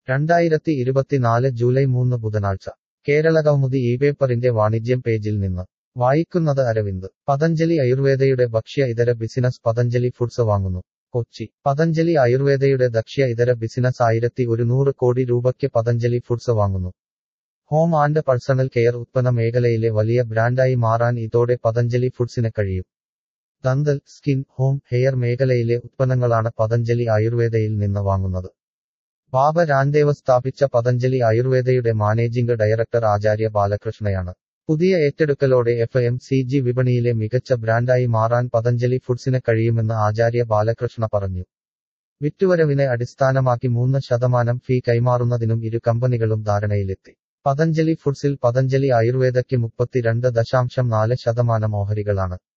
രണ്ടായിരത്തി ഇരുപത്തിനാല് ജൂലൈ മൂന്ന് ബുധനാഴ്ച കേരളകൗമുദി ഈ പേപ്പറിന്റെ വാണിജ്യം പേജിൽ നിന്ന് വായിക്കുന്നത് അരവിന്ദ് പതഞ്ജലി ആയുർവേദയുടെ ഭക്ഷ്യ ഇതര ബിസിനസ് പതഞ്ജലി ഫുഡ്സ് വാങ്ങുന്നു കൊച്ചി പതഞ്ജലി ആയുർവേദയുടെ ദക്ഷ്യ ഇതര ബിസിനസ് ആയിരത്തി ഒരുന്നൂറ് കോടി രൂപയ്ക്ക് പതഞ്ജലി ഫുഡ്സ് വാങ്ങുന്നു ഹോം ആൻഡ് പേഴ്സണൽ കെയർ ഉത്പന്ന മേഖലയിലെ വലിയ ബ്രാൻഡായി മാറാൻ ഇതോടെ പതഞ്ജലി ഫുഡ്സിന് കഴിയും ദന്തൽ സ്കിൻ ഹോം ഹെയർ മേഖലയിലെ ഉത്പന്നങ്ങളാണ് പതഞ്ജലി ആയുർവേദയിൽ നിന്ന് വാങ്ങുന്നത് ബാബ രാംദേവ് സ്ഥാപിച്ച പതഞ്ജലി ആയുർവേദയുടെ മാനേജിംഗ് ഡയറക്ടർ ആചാര്യ ബാലകൃഷ്ണയാണ് പുതിയ ഏറ്റെടുക്കലോടെ എഫ് എം സി ജി വിപണിയിലെ മികച്ച ബ്രാൻഡായി മാറാൻ പതഞ്ജലി ഫുഡ്സിന് കഴിയുമെന്ന് ആചാര്യ ബാലകൃഷ്ണ പറഞ്ഞു വിറ്റുവരവിനെ അടിസ്ഥാനമാക്കി മൂന്ന് ശതമാനം ഫീ കൈമാറുന്നതിനും ഇരു കമ്പനികളും ധാരണയിലെത്തി പതഞ്ജലി ഫുഡ്സിൽ പതഞ്ജലി ആയുർവേദയ്ക്ക് മുപ്പത്തിരണ്ട് ദശാംശം നാല് ശതമാനം ഓഹരികളാണ്